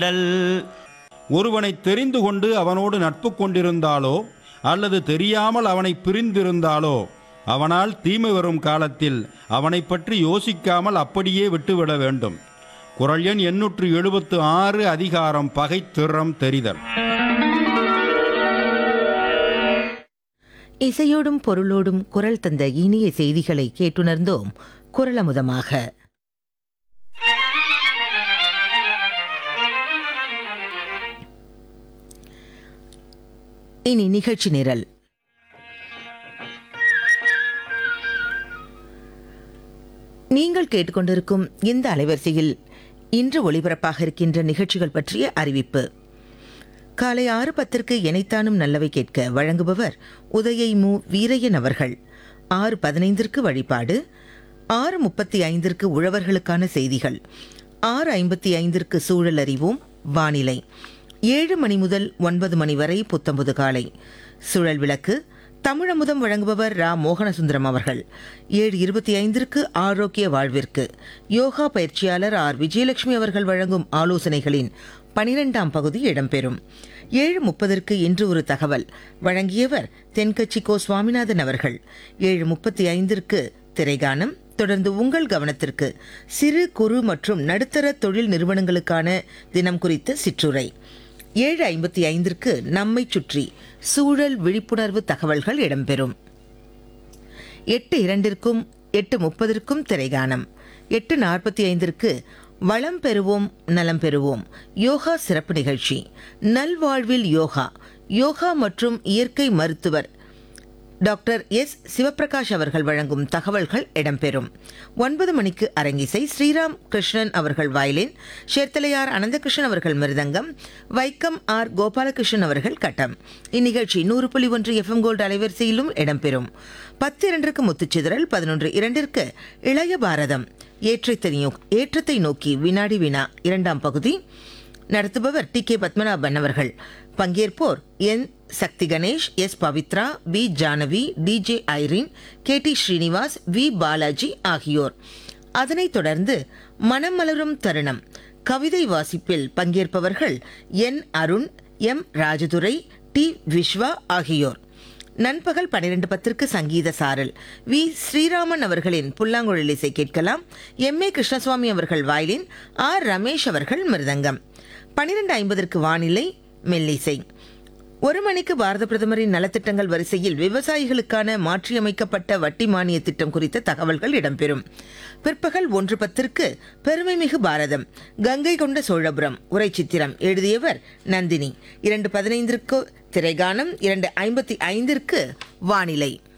ஒருவனை தெரிந்து கொண்டு அவனோடு நட்பு கொண்டிருந்தாலோ அல்லது தெரியாமல் அவனை பிரிந்திருந்தாலோ அவனால் தீமை வரும் காலத்தில் அவனை பற்றி யோசிக்காமல் அப்படியே விட்டுவிட வேண்டும் குரல் எண் எண்ணூற்று எழுபத்து ஆறு அதிகாரம் பகை திறம் தெரிதல் இசையோடும் பொருளோடும் குரல் தந்த இனிய செய்திகளை கேட்டுணர்ந்தோம் குரலமுதமாக இனி நிகழ்ச்சி நிரல் நீங்கள் கேட்டுக்கொண்டிருக்கும் இந்த அலைவரிசையில் இன்று ஒளிபரப்பாக இருக்கின்ற நிகழ்ச்சிகள் பற்றிய அறிவிப்பு காலை ஆறு பத்திற்கு எனைத்தானும் நல்லவை கேட்க வழங்குபவர் உதயை மு வீரையன் அவர்கள் ஆறு பதினைந்திற்கு வழிபாடு ஆறு முப்பத்தி ஐந்திற்கு உழவர்களுக்கான செய்திகள் ஆறு ஐம்பத்தி ஐந்திற்கு சூழல் அறிவோம் வானிலை ஏழு மணி முதல் ஒன்பது மணி வரை புத்தம்புது காலை சுழல் விளக்கு தமிழமுதம் வழங்குபவர் ரா மோகனசுந்தரம் அவர்கள் ஏழு இருபத்தி ஐந்திற்கு ஆரோக்கிய வாழ்விற்கு யோகா பயிற்சியாளர் ஆர் விஜயலட்சுமி அவர்கள் வழங்கும் ஆலோசனைகளின் பனிரெண்டாம் பகுதி இடம்பெறும் ஏழு முப்பதற்கு இன்று ஒரு தகவல் வழங்கியவர் தென்கட்சி கோ சுவாமிநாதன் அவர்கள் ஏழு முப்பத்தி ஐந்திற்கு திரைகானம் தொடர்ந்து உங்கள் கவனத்திற்கு சிறு குறு மற்றும் நடுத்தர தொழில் நிறுவனங்களுக்கான தினம் குறித்த சிற்றுரை ஏழு ஐம்பத்தி ஐந்திற்கு நம்மை சுற்றி சூழல் விழிப்புணர்வு தகவல்கள் இடம்பெறும் எட்டு இரண்டிற்கும் எட்டு முப்பதற்கும் திரைகானம் எட்டு நாற்பத்தி ஐந்திற்கு வளம் பெறுவோம் நலம் பெறுவோம் யோகா சிறப்பு நிகழ்ச்சி நல்வாழ்வில் யோகா யோகா மற்றும் இயற்கை மருத்துவர் டாக்டர் எஸ் சிவபிரகாஷ் அவர்கள் வழங்கும் தகவல்கள் இடம்பெறும் ஒன்பது மணிக்கு அரங்கிசை ஸ்ரீராம் கிருஷ்ணன் அவர்கள் வயலின் ஷேர்த்தலையார் அனந்தகிருஷ்ணன் அவர்கள் மிருதங்கம் வைக்கம் ஆர் கோபாலகிருஷ்ணன் அவர்கள் கட்டம் இந்நிகழ்ச்சி நூறு புள்ளி ஒன்று எஃப்எம் கோல்டு அலைவரிசையிலும் இடம்பெறும் பத்து இரண்டிற்கு முத்துச்சிதறல் பதினொன்று இரண்டிற்கு இளைய பாரதம் ஏற்றத்தை நோ- ஏற்றத்தை நோக்கி வினாடி வினா இரண்டாம் பகுதி நடத்துபவர் டி கே பத்மநாபன் அவர்கள் பங்கேற்போர் N Sakthi Ganesh S Pavithra P Janavi DJ Irene K T Srinivas V Balaji ஆகியோர் அதனைத் தொடர்ந்து மனம் மலரும் தருணம் கவிதை வாசிப்பில் பங்கேற்பவர்கள் N Arun M Rajadurai T Viswa ஆகியோர் நண்பகல் பன்னிரண்டு பத்திற்கு சங்கீத சாரல் வி ஸ்ரீராமன் அவர்களின் புல்லாங்குழல் இசை கேட்கலாம் எம் ஏ கிருஷ்ணசுவாமி அவர்கள் வயலின் ஆர் ரமேஷ் அவர்கள் மிருதங்கம் பன்னிரண்டு ஐம்பதற்கு வானிலை மெல்லிசை ஒரு மணிக்கு பாரத பிரதமரின் நலத்திட்டங்கள் வரிசையில் விவசாயிகளுக்கான மாற்றியமைக்கப்பட்ட வட்டி மானிய திட்டம் குறித்த தகவல்கள் இடம்பெறும் பிற்பகல் ஒன்று பத்திற்கு பெருமைமிகு பாரதம் கங்கை கொண்ட சோழபுரம் உரை சித்திரம் எழுதியவர் நந்தினி இரண்டு பதினைந்திற்கு திரைகானம் இரண்டு ஐம்பத்தி ஐந்திற்கு வானிலை